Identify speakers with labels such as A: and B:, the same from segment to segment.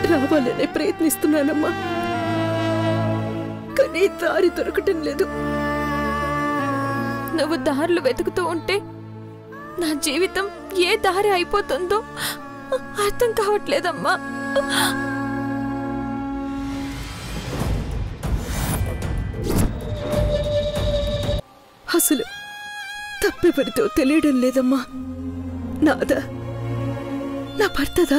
A: రావాలనే ప్రయత్నిస్తున్నానమ్మా కానీ దారి దొరకటం లేదు
B: నువ్వు దారులు వెతుకుతూ ఉంటే నా జీవితం ఏ దారి అయిపోతుందో అర్థం కావట్లేదమ్మా
A: అసలు తప్పెవరితో తెలియడం లేదమ్మా నాదా నా భర్తదా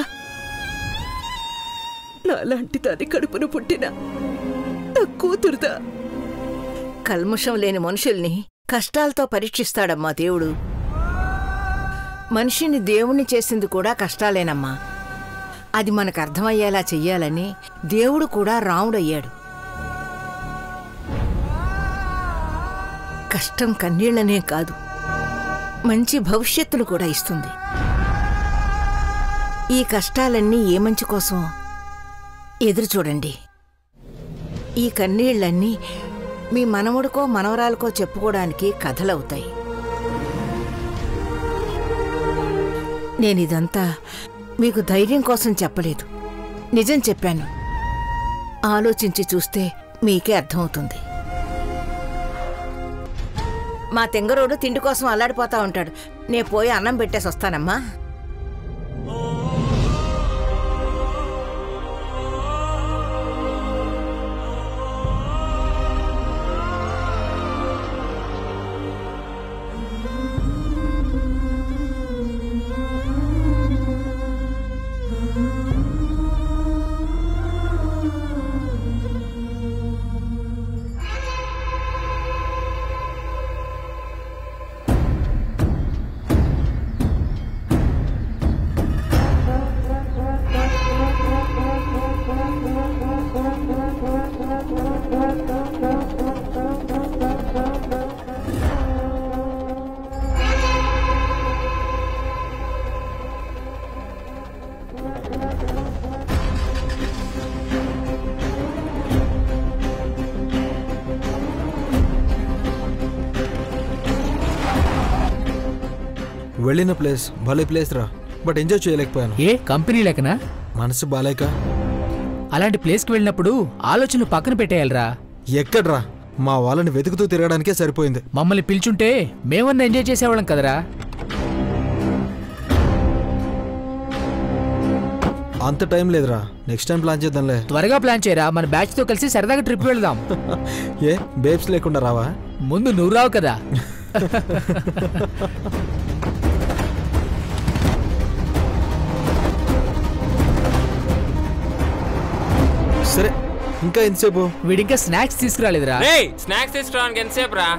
A: నాలాంటి దాని కడుపున పుట్టిన నా కూతురుదా
C: కల్ముషం లేని మనుషుల్ని కష్టాలతో పరీక్షిస్తాడమ్మా దేవుడు మనిషిని దేవుణ్ణి చేసింది కూడా కష్టాలేనమ్మా అది మనకు అర్థమయ్యేలా చెయ్యాలని దేవుడు కూడా రాముడయ్యాడు కష్టం కన్నీళ్లనే కాదు మంచి భవిష్యత్తును కూడా ఇస్తుంది ఈ కష్టాలన్నీ ఏ మంచి కోసం ఎదురు చూడండి ఈ కన్నీళ్లన్నీ మీ మనవడికో మనవరాలకో చెప్పుకోవడానికి కథలవుతాయి నేనిదంతా మీకు ధైర్యం కోసం చెప్పలేదు నిజం చెప్పాను ఆలోచించి చూస్తే మీకే అర్థమవుతుంది మా తెంగరోడు తిండి కోసం అల్లాడిపోతా ఉంటాడు నే పోయి అన్నం పెట్టేసి వస్తానమ్మా
D: వెళ్ళిన ప్లేస్ భలే ప్లేస్ రా బట్ ఎంజాయ్ చేయలేకపోయాను
E: ఏ కంపెనీ లేకనా
D: మనసు బాలేక
E: అలాంటి ప్లేస్కి వెళ్ళినప్పుడు ఆలోచనలు పక్కన పెట్టేయాలిరా
D: ఎక్కడ్రా మా వాళ్ళని వెతుకుతూ తిరగడానికే సరిపోయింది
E: మమ్మల్ని పిలుచుంటే మేమన్నా ఎంజాయ్ చేసేవాళ్ళం కదరా
D: అంత టైం లేదురా నెక్స్ట్ టైం ప్లాన్ చేద్దాంలే
E: త్వరగా ప్లాన్ చేయరా మన బ్యాచ్ తో కలిసి సరదాగా ట్రిప్ వెళ్దాం
D: ఏ బేబ్స్ లేకుండా రావా
E: ముందు నువ్వు రావు కదా
D: సరే ఇంకా ఎంతసేపు
E: వీడింకా స్నాక్స్ తీసుకురాలేదురా
F: రేయ్ స్నాక్స్ తీసుకురావడానికి ఎంతసేపు రా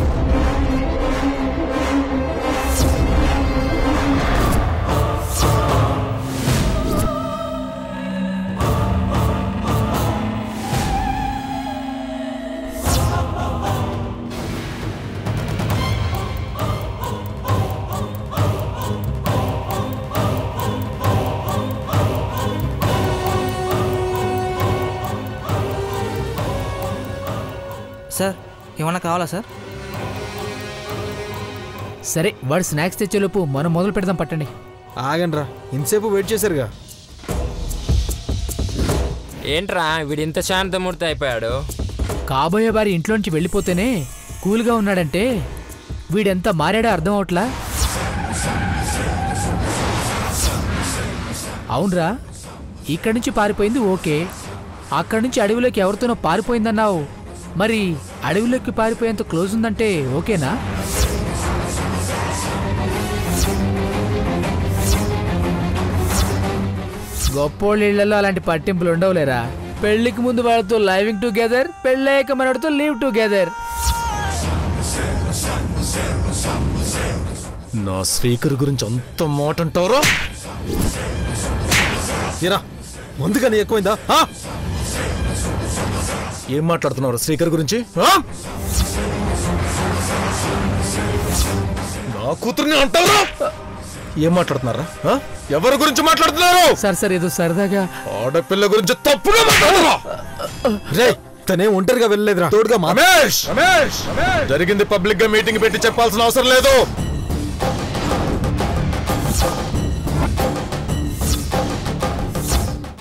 G: సార్ ఏమన్నా కావాలా సార్
E: సరే వాడు స్నాక్స్ తెచ్చేలోపు మనం మొదలు పెడదాం పట్టండి
D: ఆగండ్రా ఇంతసేపు వెయిట్ చేశారుగా
F: ఏంట్రా వీడు ఇంత శాంతమూర్తి అయిపోయాడు
E: కాబోయే వారి ఇంట్లోంచి వెళ్ళిపోతేనే కూల్గా ఉన్నాడంటే వీడెంత మారాడో అర్థం అవట్లా అవునరా ఇక్కడి నుంచి పారిపోయింది ఓకే అక్కడి నుంచి అడవిలోకి ఎవరితోనో పారిపోయిందన్నావు మరి అడవిలోకి పారిపోయేంత క్లోజ్ ఉందంటే ఓకేనా గొప్పోళ్ళ ఇళ్లలో అలాంటి పట్టింపులు ఉండవులేరా పెళ్లికి ముందు వాడితో లైవింగ్ టుగెదర్ పెళ్ళయ్యాక మనడితో లీవ్ టుగెదర్
H: నా స్పీకర్ గురించి అంత మాట అంటారా
D: ఏరా ముందుగానే ఎక్కువైందా ఆ?
H: ఏం మాట్లాడుతున్నారు స్పీకర్ గురించి ఆ? నా కూతుర్ని అంటారా ఏం మాట్లాడుతున్నారా ఆ? ఎవరి గురించి మాట్లాడుతున్నారు
E: సార్ సార్ ఏదో సరదాగా
H: ఆడపిల్ల గురించి తప్పుగా మాట్లాడుతున్నా
D: రే తనే ఒంటరిగా వెళ్ళలేదురా తోడుగా మా
H: రమేష్ రమేష్ జరిగింది పబ్లిక్ గా మీటింగ్ పెట్టి చెప్పాల్సిన అవసరం లేదు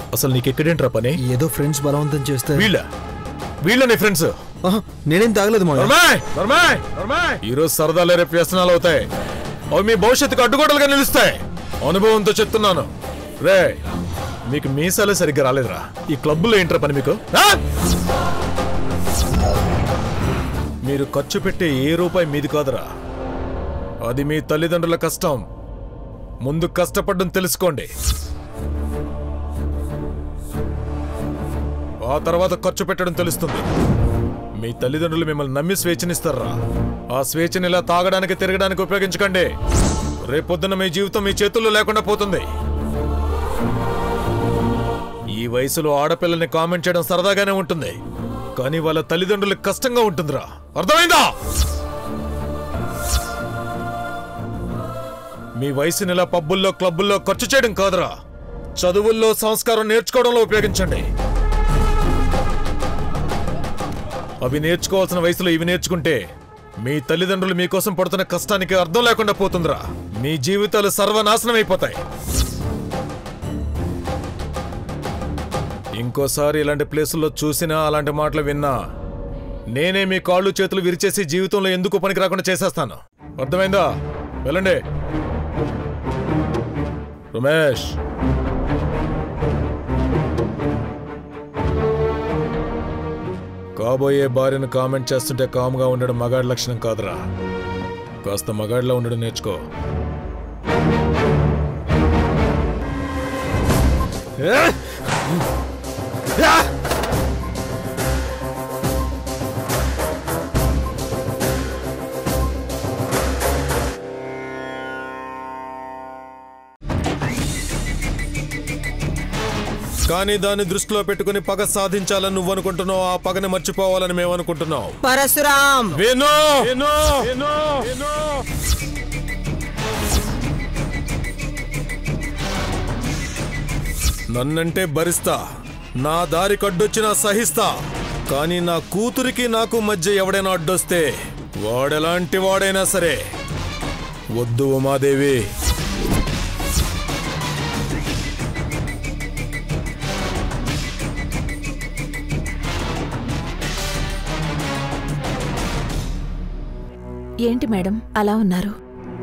H: అసలు నీకు ఎక్కడేంట్రా పని
D: ఏదో ఫ్రెండ్స్ బలవంతం చేస్తే
H: వీళ్ళ వీళ్ళ నీ ఫ్రెండ్స్
D: ఆహా, నేనేం తాగలేదు మా
H: ఈ రోజు సరదాలే రేపు వ్యసనాలు అవుతాయి అవి మీ భవిష్యత్తుకు అడ్డుగోడలుగా నిలుస్తాయి అనుభవంతో చెప్తున్నాను రే మీకు మీసాలే సరిగ్గా రాలేదురా ఈ క్లబ్బులో ఏంట్రా పని మీకు ఆ? మీరు ఖర్చు పెట్టే ఏ రూపాయి మీది కాదురా అది మీ తల్లిదండ్రుల కష్టం ముందు కష్టపడడం తెలుసుకోండి ఆ తర్వాత ఖర్చు పెట్టడం తెలుస్తుంది మీ తల్లిదండ్రులు మిమ్మల్ని నమ్మి స్వేచ్ఛనిస్తారా ఆ స్వేచ్ఛని ఇలా తాగడానికి తిరగడానికి ఉపయోగించకండి రేపొద్దున మీ జీవితం మీ చేతుల్లో లేకుండా పోతుంది ఈ వయసులో ఆడపిల్లని కామెంట్ చేయడం సరదాగానే ఉంటుంది కానీ వాళ్ళ తల్లిదండ్రులకు కష్టంగా ఉంటుందిరా అర్థమైందా మీ వయసుని ఇలా పబ్బుల్లో క్లబ్బుల్లో ఖర్చు చేయడం కాదురా చదువుల్లో సంస్కారం నేర్చుకోవడంలో ఉపయోగించండి అవి నేర్చుకోవాల్సిన వయసులో ఇవి నేర్చుకుంటే మీ తల్లిదండ్రులు మీకోసం పడుతున్న కష్టానికి అర్థం లేకుండా పోతుందిరా మీ జీవితాలు సర్వనాశనం అయిపోతాయి ఇంకోసారి ఇలాంటి ప్లేసుల్లో చూసినా అలాంటి మాటలు విన్నా నేనే మీ కాళ్ళు చేతులు విరిచేసి జీవితంలో ఎందుకు పనికి రాకుండా చేసేస్తాను అర్థమైందా వెళ్ళండి రమేష్ కాబోయే భార్యను కామెంట్ చేస్తుంటే కామ్గా ఉండడం మగాడి లక్షణం కాదురా కాస్త మగాడిలో ఉండడం నేర్చుకో కానీ దాన్ని దృష్టిలో పెట్టుకుని పగ సాధించాలని నువ్వు అనుకుంటున్నావు ఆ పగని మర్చిపోవాలని మేము అనుకుంటున్నావు
C: పరశురాం
H: విను విను విను విను నన్నంటే భరిస్తా నా దారి కడ్డొచ్చినా సహిస్తా కానీ నా కూతురికి నాకు మధ్య ఎవడైనా అడ్డొస్తే వాడెలాంటి వాడైనా సరే వద్దు ఉమాదేవి
A: ఏంటి మేడం అలా ఉన్నారు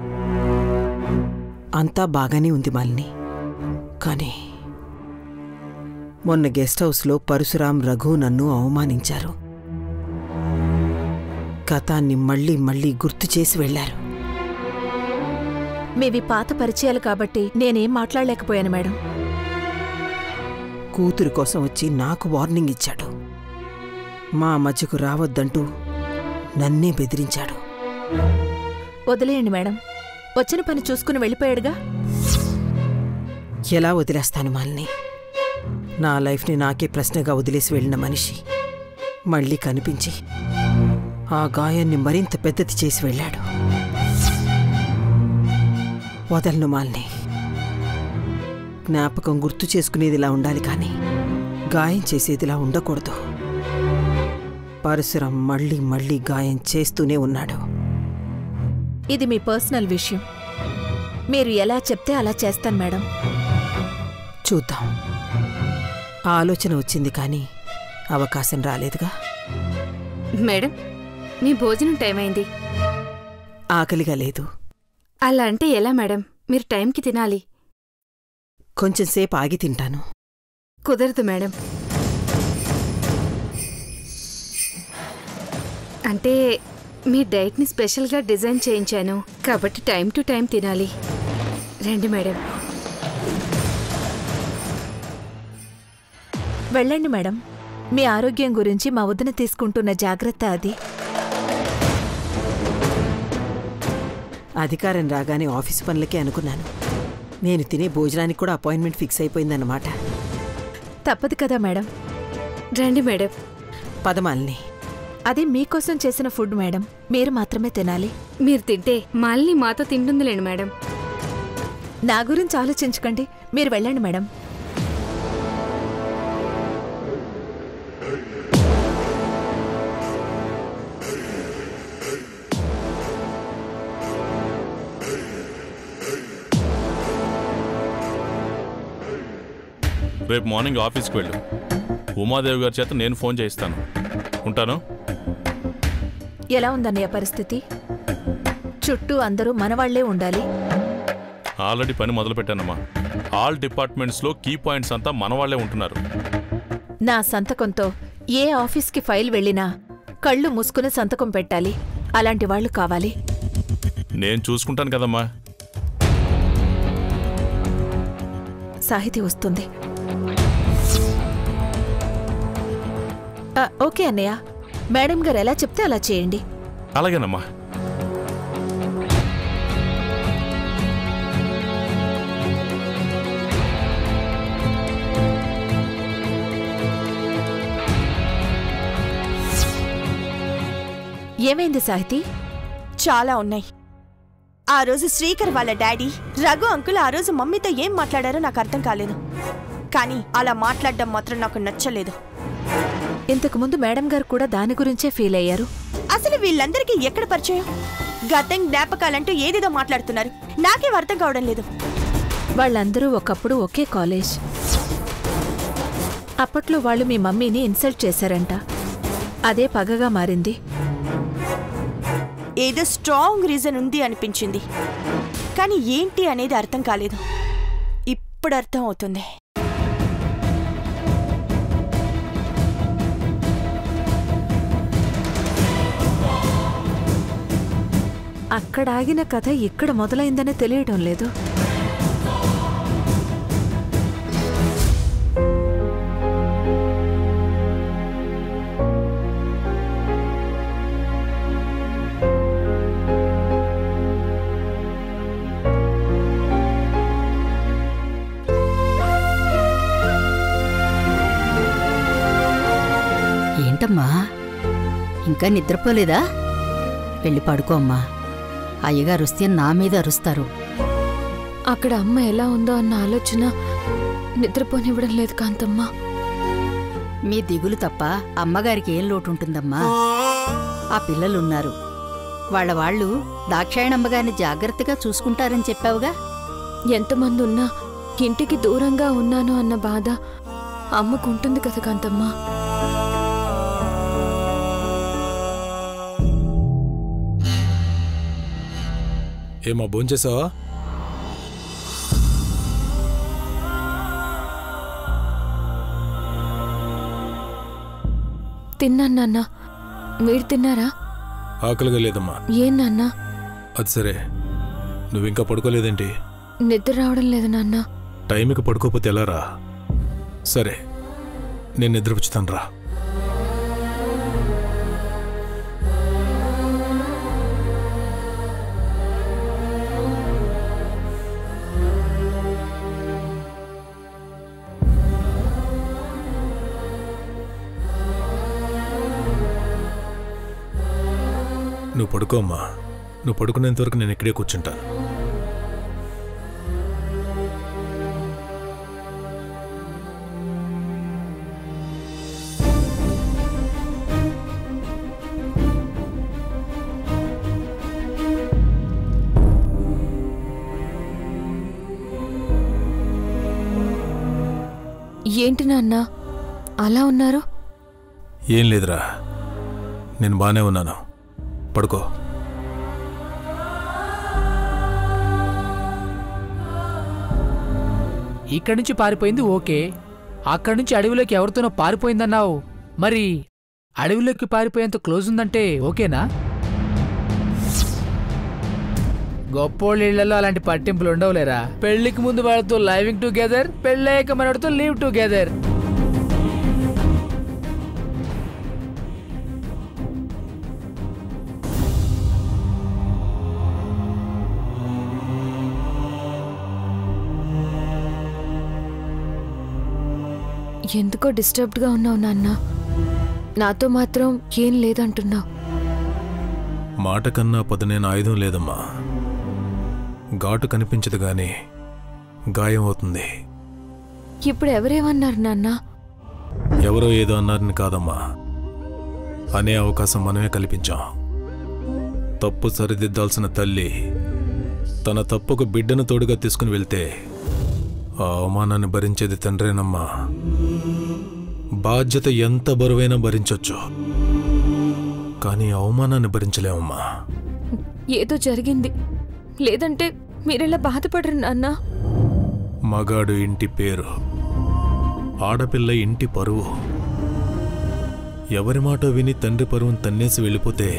I: అంతా బాగానే ఉంది మాలిని కానీ మొన్న గెస్ట్ హౌస్లో పరశురాం రఘు నన్ను అవమానించారు గతాన్ని మళ్ళీ మళ్ళీ గుర్తు చేసి వెళ్లారు
A: మీవి పాత పరిచయాలు కాబట్టి నేనేం మాట్లాడలేకపోయాను మేడం
I: కూతురి కోసం వచ్చి నాకు వార్నింగ్ ఇచ్చాడు మా మధ్యకు రావద్దంటూ నన్నే బెదిరించాడు
A: వదిలేయండి మేడం వచ్చిన పని చూసుకుని వెళ్ళిపోయాడుగా
I: ఎలా వదిలేస్తాను మాలిని నా లైఫ్ని నాకే ప్రశ్నగా వదిలేసి వెళ్ళిన మనిషి మళ్ళీ కనిపించి ఆ గాయాన్ని మరింత పెద్దది చేసి వెళ్ళాడు వదలను మాలిని జ్ఞాపకం గుర్తు చేసుకునేదిలా ఉండాలి కానీ గాయం చేసేదిలా ఉండకూడదు పరశురం మళ్ళీ మళ్ళీ గాయం చేస్తూనే ఉన్నాడు
A: ఇది మీ పర్సనల్ విషయం మీరు ఎలా చెప్తే అలా చేస్తాను మేడం
I: చూద్దాం ఆ ఆలోచన వచ్చింది కానీ అవకాశం రాలేదుగా
B: మేడం మీ భోజనం టైం అయింది
I: ఆకలిగా లేదు
B: అలా అంటే ఎలా మేడం మీరు టైంకి తినాలి
I: కొంచెం సేపు ఆగి తింటాను
B: కుదరదు మేడం అంటే మీ డైట్ని స్పెషల్గా డిజైన్ చేయించాను కాబట్టి టైం టు టైం తినాలి రండి మేడం
A: వెళ్ళండి మేడం మీ ఆరోగ్యం గురించి మా వదిన తీసుకుంటున్న జాగ్రత్త అది
I: అధికారం రాగానే ఆఫీస్ పనులకే అనుకున్నాను నేను తినే భోజనానికి కూడా అపాయింట్మెంట్ ఫిక్స్ అయిపోయిందన్నమాట
A: తప్పదు కదా మేడం
B: రండి మేడం
I: పదమాలిని
A: అది మీకోసం చేసిన ఫుడ్ మేడం మీరు మాత్రమే తినాలి
B: మీరు తింటే మళ్ళీ మాతో తింటుందిలేండి మేడం
A: నా గురించి ఆలోచించకండి మీరు వెళ్ళండి మేడం
J: రేపు మార్నింగ్ ఆఫీస్కి వెళ్ళు ఉమాదేవి గారి చేత నేను ఫోన్ చేయిస్తాను ఉంటాను
A: ఎలా ఉందన్నయ్య పరిస్థితి చుట్టూ అందరూ మనవాళ్లే ఉండాలి
J: ఆల్రెడీ పని మొదలు పెట్టానమ్మా ఆల్ డిపార్ట్మెంట్స్లో కీ పాయింట్స్ అంతా మన వాళ్ళే ఉంటున్నారు
A: నా సంతకంతో ఏ ఆఫీస్కి ఫైల్ వెళ్ళినా కళ్ళు మూసుకుని సంతకం పెట్టాలి అలాంటి వాళ్ళు కావాలి
J: నేను చూసుకుంటాను కదమ్మా
A: సాహితీ వస్తుంది ఆ, ఓకే అన్నయ్య మేడం గారు ఎలా చెప్తే అలా చేయండి
J: అలాగేనమ్మా
A: ఏమైంది సాహితీ
K: చాలా ఉన్నాయి ఆ రోజు శ్రీకర్ వాళ్ళ డాడీ రఘు అంకుల్ ఆ రోజు మమ్మీతో ఏం మాట్లాడారో నాకు అర్థం కాలేదు కానీ అలా మాట్లాడడం మాత్రం నాకు నచ్చలేదు
A: ఇంతకు ముందు మేడం గారు కూడా దాని గురించే ఫీల్ అయ్యారు
K: అసలు వీళ్ళందరికీ ఎక్కడ పరిచయం గతం జ్ఞాపకాలంటూ ఏదేదో మాట్లాడుతున్నారు నాకేం అర్థం కావడం లేదు
A: వాళ్ళందరూ ఒకప్పుడు ఒకే కాలేజ్ అప్పట్లో వాళ్ళు మీ మమ్మీని ఇన్సల్ట్ చేశారంట అదే పగగా మారింది
K: ఏదో స్ట్రాంగ్ రీజన్ ఉంది అనిపించింది కానీ ఏంటి అనేది అర్థం కాలేదు ఇప్పుడు అర్థం అవుతుంది
A: అక్కడ ఆగిన కథ ఇక్కడ మొదలైందని తెలియడం లేదు
L: ఏంటమ్మా ఇంకా నిద్రపోలేదా వెళ్ళి పడుకో అమ్మా అయ్యగారు వస్తే నా మీద అరుస్తారు
B: అక్కడ అమ్మ ఎలా ఉందో అన్న ఆలోచన నిద్రపోనివ్వడం లేదు కాంతమ్మ
L: మీ దిగులు తప్ప అమ్మగారికి ఏం లోటు ఉంటుందమ్మా ఆ పిల్లలున్నారు వాళ్ళ వాళ్ళు దాక్షాయణమ్మగారిని జాగ్రత్తగా చూసుకుంటారని చెప్పావుగా
B: ఎంతమంది ఉన్నా ఇంటికి దూరంగా ఉన్నాను అన్న బాధ అమ్మకుంటుంది కదా కాంతమ్మ
H: ఏమా భోంచేసావా
B: తిన్నాను నాన్న మీరు తిన్నారా
H: ఆకలిగా లేదమ్మా
B: ఏం నాన్న
H: అది సరే నువ్వు ఇంకా పడుకోలేదేంటి
B: నిద్ర రావడం లేదు నాన్న
H: టైంకి పడుకోపోతే ఎలా రా సరే నేను నిద్రపుచ్చుతాను రా నువ్వు పడుకోమ్మా నువ్వు పడుకునేంత వరకు నేను ఇక్కడే కూర్చుంటాను
B: ఏంటి నాన్న అలా ఉన్నారు
H: ఏం లేదురా నేను బానే ఉన్నాను పడుకో
E: ఇక్కడి నుంచి పారిపోయింది ఓకే అక్కడి నుంచి అడవిలోకి ఎవరితోనో పారిపోయిందన్నావు మరి అడవిలోకి పారిపోయేంత క్లోజ్ ఉందంటే ఓకేనా గొప్పోళ్ళ ఇళ్లలో అలాంటి పట్టింపులు ఉండవులేరా పెళ్లికి ముందు వాళ్ళతో లైవింగ్ టుగెదర్ పెళ్ళయ్యాక మనతో లీవ్ టుగెదర్
B: ఎందుకో డిస్టర్బ్డ్గా ఉన్నావు నాన్న నాతో మాత్రం ఏం లేదంటున్నావు
H: మాట కన్నా పదునైన ఆయుధం లేదమ్మా ఘాటు కనిపించదు గాని గాయం అవుతుంది
B: ఇప్పుడు ఎవరేమన్నారు నాన్న
H: ఎవరో ఏదో అన్నారని కాదమ్మా అనే అవకాశం మనమే కల్పించాం తప్పు సరిదిద్దాల్సిన తల్లి తన తప్పుకు బిడ్డను తోడుగా తీసుకుని వెళ్తే ఆ అవమానాన్ని భరించేది తండ్రేనమ్మా బాధ్యత ఎంత బరువైనా భరించొచ్చు కానీ అవమానాన్ని భరించలేమమ్మా
B: ఏదో జరిగింది లేదంటే మీరెలా బాధపడరు నాన్న
H: మగాడు ఇంటి పేరు ఆడపిల్ల ఇంటి పరువు ఎవరి మాట విని తండ్రి పరువును తన్నేసి వెళ్ళిపోతే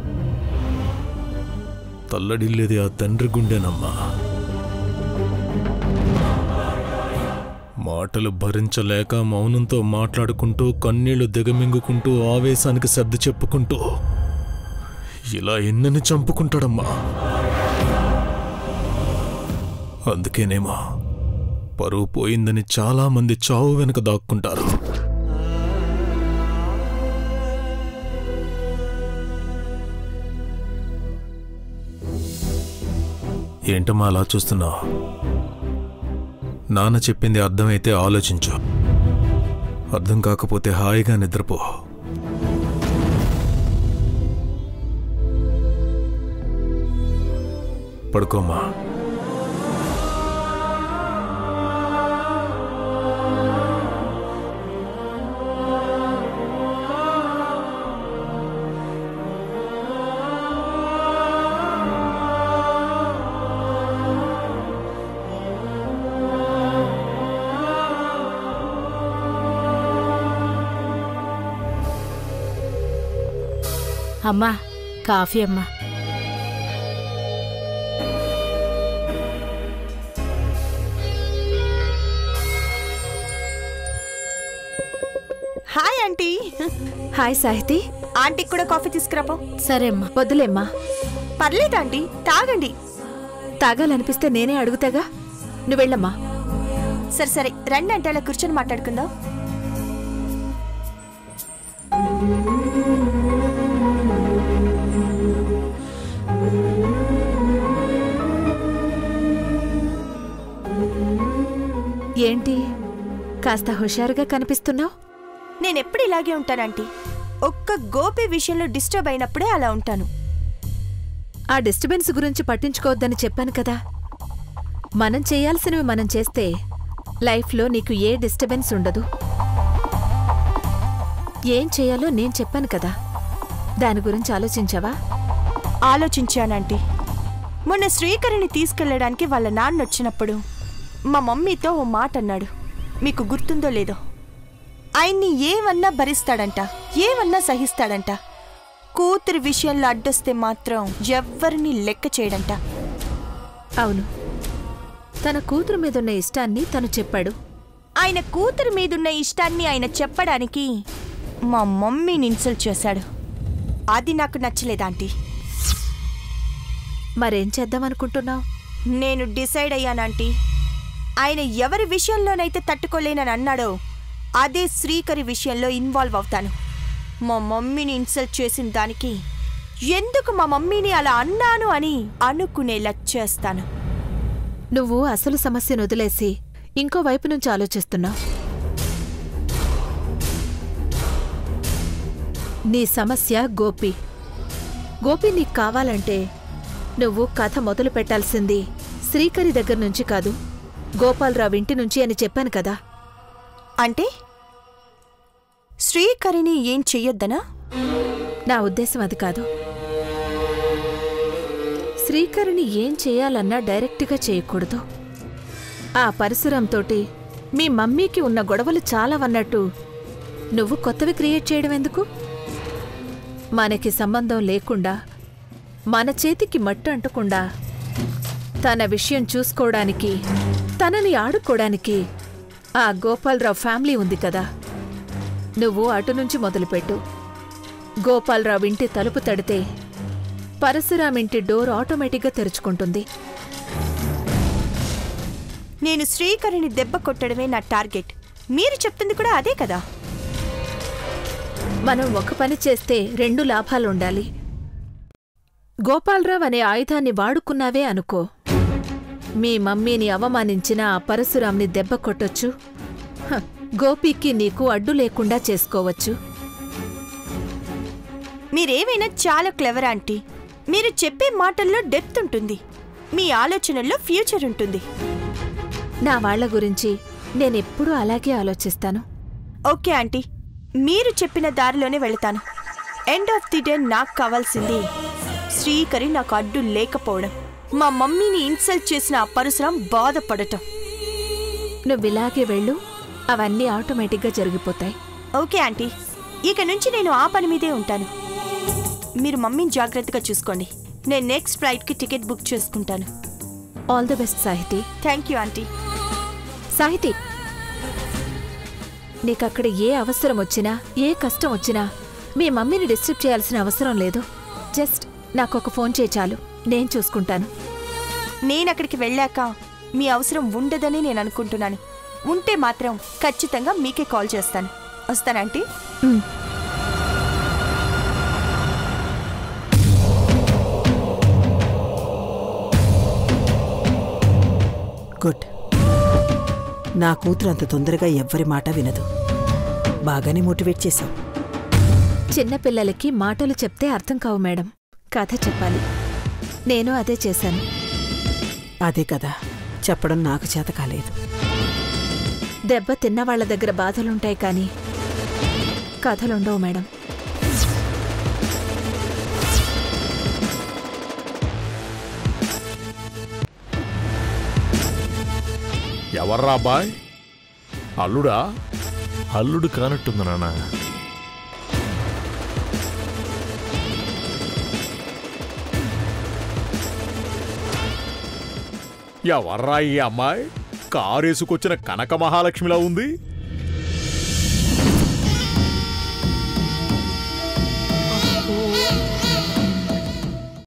H: తల్లడిల్లేది ఆ తండ్రి గుండెనమ్మా మాటలు భరించలేక మౌనంతో మాట్లాడుకుంటూ కన్నీళ్లు దిగమింగుకుంటూ ఆవేశానికి సర్ది చెప్పుకుంటూ ఇలా ఎన్నని చంపుకుంటాడమ్మా అందుకేనేమో పరువు పోయిందని చాలా మంది చావు వెనుక దాక్కుంటారు ఏంటమ్మా అలా చూస్తున్నావు నాన్న చెప్పింది అర్థమైతే ఆలోచించు అర్థం కాకపోతే హాయిగా నిద్రపో పడుకోమ్మా
M: అమ్మా కాఫీ అమ్మా
K: హాయ్ ఆంటీ
A: హాయ్ సాహితి
K: ఆంటీకి కూడా కాఫీ తీసుకురాపో
M: సరే అమ్మా
A: వద్దులేమ్మా
K: పర్లేదు ఆంటీ తాగండి
A: తాగాలనిపిస్తే నేనే అడుగుతాగా నువ్వు వెళ్ళమ్మా
K: సరే సరే రండి అంటే అలా కూర్చొని మాట్లాడుకుందాం
A: ఏంటి కాస్త హుషారుగా కనిపిస్తున్నావు
K: నేనెప్పుడు ఇలాగే ఉంటానంటీ ఒక్క గోపి విషయంలో డిస్టర్బ్ అయినప్పుడే అలా ఉంటాను
A: ఆ డిస్టర్బెన్స్ గురించి పట్టించుకోవద్దని చెప్పాను కదా మనం చేయాల్సినవి మనం చేస్తే లైఫ్లో నీకు ఏ డిస్టర్బెన్స్ ఉండదు ఏం చేయాలో నేను చెప్పాను కదా దాని గురించి ఆలోచించావా
K: ఆలోచించానంటీ మొన్న శ్రీకరిని తీసుకెళ్ళడానికి వాళ్ళ నాన్న వచ్చినప్పుడు మా మమ్మీతో ఓ మాట అన్నాడు మీకు గుర్తుందో లేదో ఆయన్ని ఏమన్నా భరిస్తాడంట ఏమన్నా సహిస్తాడంట కూతురి విషయంలో అడ్డొస్తే మాత్రం ఎవ్వరిని లెక్క చేయడంట
A: అవును తన కూతురు మీదున్న ఇష్టాన్ని తను చెప్పాడు
K: ఆయన కూతురు మీదున్న ఇష్టాన్ని ఆయన చెప్పడానికి మా మమ్మీని ఇన్సల్ట్ చేశాడు అది నాకు నచ్చలేదు ఆంటీ
A: మరేం చేద్దామనుకుంటున్నావు
K: నేను డిసైడ్ అయ్యానంటీ ఆయన ఎవరి విషయంలోనైతే తట్టుకోలేనని అన్నాడో అదే శ్రీకరి విషయంలో ఇన్వాల్వ్ అవుతాను మా మమ్మీని ఇన్సల్ట్ చేసిన దానికి ఎందుకు మా మమ్మీని అలా అన్నాను అని అనుకునేలా చేస్తాను
A: నువ్వు అసలు సమస్యను వదిలేసి ఇంకో వైపు నుంచి ఆలోచిస్తున్నావు నీ సమస్య గోపి గోపి నీకు కావాలంటే నువ్వు కథ మొదలు పెట్టాల్సింది శ్రీకరి దగ్గర నుంచి కాదు గోపాలరావు ఇంటి నుంచి అని చెప్పాను కదా
K: అంటే శ్రీకరిని ఏం చెయ్యొద్దనా
A: నా ఉద్దేశం అది కాదు శ్రీకరిని ఏం చేయాలన్నా డైరెక్ట్గా చేయకూడదు ఆ పరశురాంతోటి మీ మమ్మీకి ఉన్న గొడవలు చాలావన్నట్టు నువ్వు కొత్తవి క్రియేట్ చేయడం ఎందుకు మనకి సంబంధం లేకుండా మన చేతికి మట్టు అంటకుండా తన విషయం చూసుకోవడానికి తనని ఆడుకోవడానికి ఆ గోపాలరావు ఫ్యామిలీ ఉంది కదా నువ్వు అటు నుంచి మొదలుపెట్టు గోపాలరావు ఇంటి తలుపు తడితే పరశురాం ఇంటి డోర్ ఆటోమేటిక్గా తెరుచుకుంటుంది
K: నేను శ్రీకరిని దెబ్బ కొట్టడమే నా టార్గెట్ మీరు చెప్తుంది కూడా అదే కదా
A: మనం ఒక పని చేస్తే రెండు లాభాలుండాలి గోపాలరావు అనే ఆయుధాన్ని వాడుకున్నావే అనుకో మీ మమ్మీని అవమానించిన ఆ పరశురాంని దెబ్బ కొట్టొచ్చు హ, గోపికి నీకు అడ్డు లేకుండా చేసుకోవచ్చు
K: మీరేమైనా చాలా క్లెవర్ ఆంటీ మీరు చెప్పే మాటల్లో డెప్త్ ఉంటుంది మీ ఆలోచనల్లో ఫ్యూచర్ ఉంటుంది
A: నా వాళ్ళ గురించి నేనెప్పుడూ అలాగే ఆలోచిస్తాను
K: ఓకే ఆంటీ మీరు చెప్పిన దారిలోనే వెళతాను ఎండ్ ఆఫ్ ది డే నాకు కావాల్సింది శ్రీకరి నాకు అడ్డు లేకపోవడం మా మమ్మీని ఇన్సల్ట్ చేసిన ఆ పరశురాం బాధపడటం
A: నువ్విలాగే వెళ్ళు అవన్నీ ఆటోమేటిక్గా జరిగిపోతాయి
K: ఓకే ఆంటీ ఇక నుంచి నేను ఆ పని మీదే ఉంటాను మీరు మమ్మీని జాగ్రత్తగా చూసుకోండి నేను నెక్స్ట్ ఫ్లైట్కి టికెట్ బుక్ చేసుకుంటాను
A: all the best Sahiti
K: thank you aunty
A: Sahiti నీకక్కడ ఏ అవసరం వచ్చినా ఏ కష్టం వచ్చినా మీ మమ్మీని డిస్టర్బ్ చేయాల్సిన అవసరం లేదు జస్ట్ నాకు ఒక ఫోన్ చేయి చాలు నేను చూసుకుంటాను
K: నేను అక్కడికి వెళ్ళాక మీ అవసరం ఉండదని నేను అనుకుంటున్నాను ఉంటే మాత్రం ఖచ్చితంగా మీకే కాల్ చేస్తాను వస్తానంటీ
I: గుడ్ నా కూతురు అంత తొందరగా ఎవ్వరి మాట వినదు బాగానే మోటివేట్ చేశావు
A: చిన్నపిల్లలకి మాటలు చెప్తే అర్థం కావు మేడం కథ చెప్పాలి నేను అదే చేశాను
I: అదే కదా చెప్పడం నాకు చేత కాలేదు
A: దెబ్బ తిన్నవాళ్ల దగ్గర బాధలుంటాయి కానీ కథలుండవు మేడం
H: ఎవర్రా అబ్బాయ్ అల్లుడా అల్లుడు కానట్టుంది నాన్న ఎవర్రా ఈ అమ్మాయి కారేసుకొచ్చిన కనక మహాలక్ష్మిలా ఉంది